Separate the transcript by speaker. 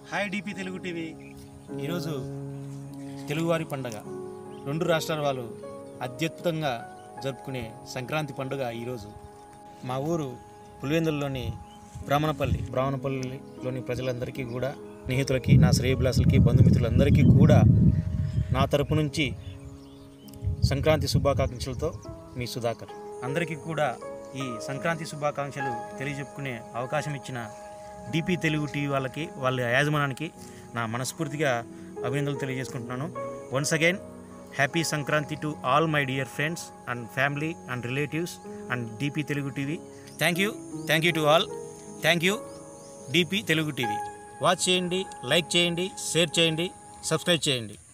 Speaker 1: hi DP Telugu TV ఈరోజు తెలుగువారి పండగ రెండు రాష్ట్రాల వాళ్ళు అత్యద్భుతంగా జరుపుకునే సంక్రాంతి పండుగ ఈరోజు మా ఊరు పులివెందులలోని బ్రాహ్మణపల్లి బ్రాహ్మణపల్లిలోని ప్రజలందరికీ కూడా స్నేహితులకి నా శ్రేయభిలాసులకి బంధుమిత్రులందరికీ కూడా నా తరపు నుంచి సంక్రాంతి శుభాకాంక్షలతో మీ సుధాకర్ అందరికీ కూడా ఈ సంక్రాంతి శుభాకాంక్షలు తెలియజెప్పుకునే అవకాశం ఇచ్చిన డిపి తెలుగు టీవీ వాళ్ళకి వాళ్ళ యాజమానానికి నా మనస్ఫూర్తిగా అభినందనలు తెలియజేసుకుంటున్నాను once again happy Sankranti to all my dear friends and family and relatives and DP Telugu TV thank you thank you to all thank you DP Telugu TV watch చేయండి లైక్ చేయండి షేర్ చేయండి సబ్స్క్రైబ్ చేయండి